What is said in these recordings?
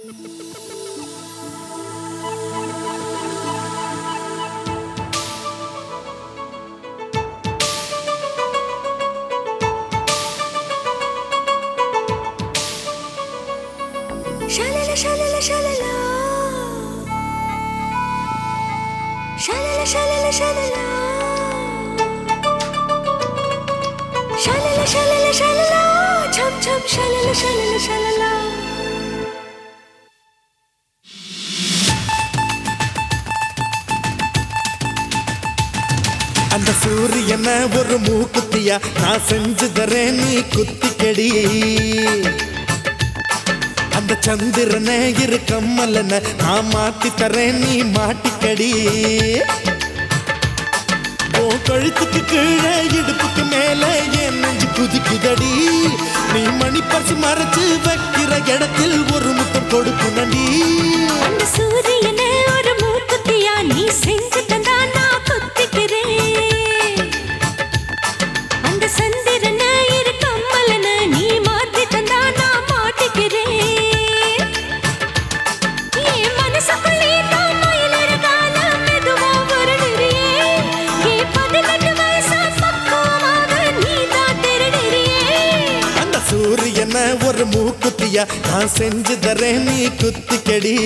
Shalala, shalala, shalala. Shalala, shalala, shalala. Shalala, shalala, shalala. Chum, chum, shalala, shalala, shalala. அந்த சூரியனை ஒரு மூக்குத்தியா நான் செஞ்சு தரேன் நீ குத்திக்கடி அந்த சந்திரனை இரு கம்மலன நான் மாத்தி தரேன் நீ மாட்டிக்கடி உன் கழுத்துக்கு கீழே இடுப்புக்கு மேல என் நெஞ்சு குதிக்குதடி நீ மணி பர்சு மறைச்சு வைக்கிற இடத்தில் ஒரு முத்தம் கொடுக்குனடி அந்த சூரியனை ஒரு மூக்குத்தியா நீ செஞ்சு தந்தா நான் குத்திக்கிறேன் அந்த சந்திரனை இரு கம்மலன நீ மாத்தி தந்தா நான் மாட்டிக்கிறேன் என் மனசுக்குள்ளே தான் மயிலறு காலம் மெதுவா வருடுறியே என் பதினெட்டு வயசா பக்குவமாக நீ தான் திருடுறியே அந்த சூரியனை ஒரு மூக்குத்தியா நான் செஞ்சு தரேன் நீ குத்திக்கடி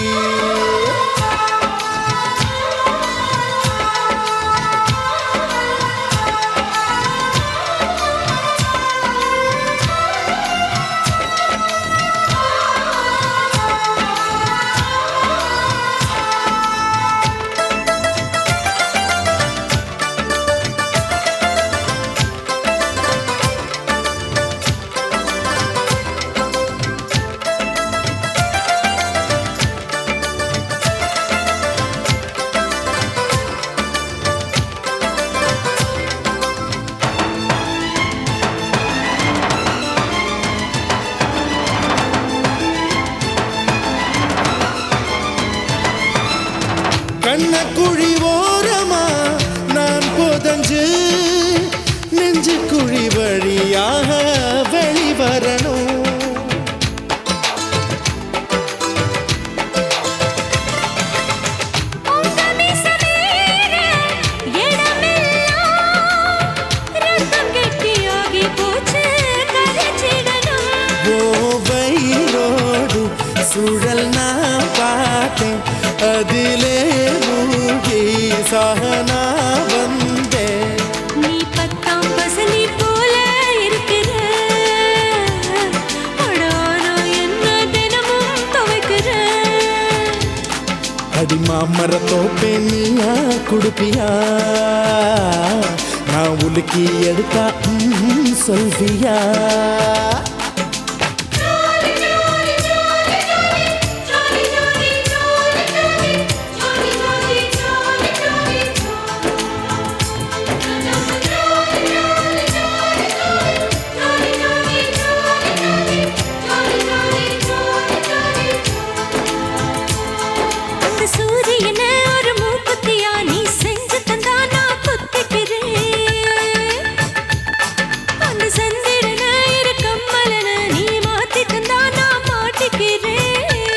கண்ண குழி ஓரமா நான் புதஞ்சு நெஞ்சு குழி வழியாக வெளிவரணும் உங்க மீசமேற இடமெல்லாம் ரத்தம் கெட்டியாகி போச்சு கரைச்சிடணும் ஓவைரோடு சுழல் நான் பார்த்தேன் அதிலே மூழ்கி சகனா வந்தேன் நீ பத்தாம் பசலி போல இருக்கிற அடானா என்ன தினமும் துவைக்கிற அடி மாமரத்தோப்பே நீயா குடுப்பியா நான் உலுக்கி எடுத்தா ம், சொல்வியா அந்த சூரியனை ஒரு மூக்குத்தியா நீ செஞ்சு தந்தா நான் குத்திக்கிறேன் அந்த சந்திரனை இரு கம்மலன நீ மாத்தி தந்தா நான் மாட்டிக்கிறேன்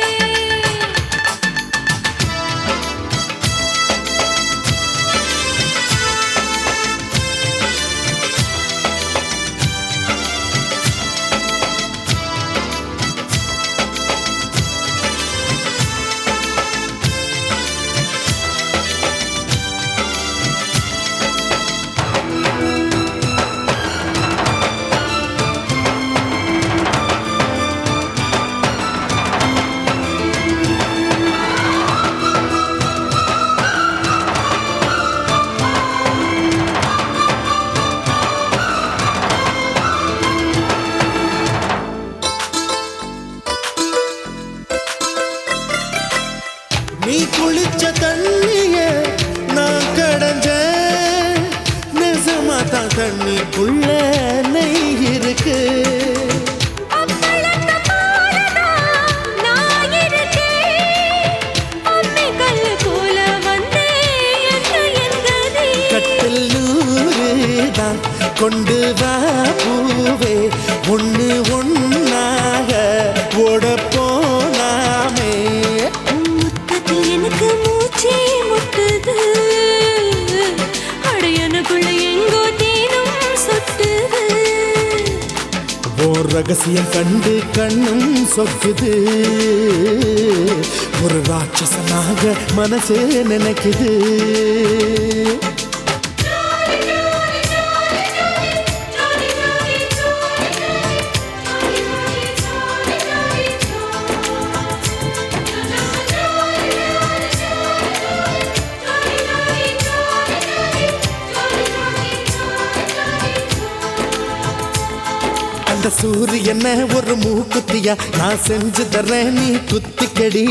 நீ குளிச்ச தண்ணிய நான் கடஞ்ச நெசமா தான் தண்ணிக்குள்ள நெய் இருக்கு அப்பளத்த போலதா நான் இருக்கேன் அம்மி கல்லு போல வந்தே என்று என்கதி கட்டில் நூறு தான் கொண்டு வா பூவே ஒண்ணு ஒண்ணாக ஓட போனா ரகசியம் கண்டு கண்ணும் சொக்குது ஒரு ராட்சசனாக மனசே நினைக்குது அந்த சூரியனை ஒரு மூக்குத்தியா நான் செஞ்சு தரேன் நீ குத்திக்கடி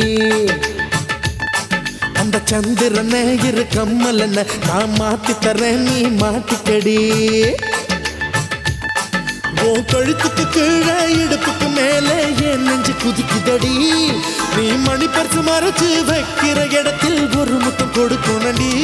அந்த சந்திரனை இரு கம்மலன நான் மாத்தி தரேன் நீ மாட்டிக்கடி உன் கழுத்துக்கு கீழே இடுப்புக்கு மேலே என் நெஞ்சு குதிக்குதடி நீ மணி பரிசு மறைச்சு வைக்கிற இடத்தில் ஒரு முத்தம் கொடுக்கணும்டி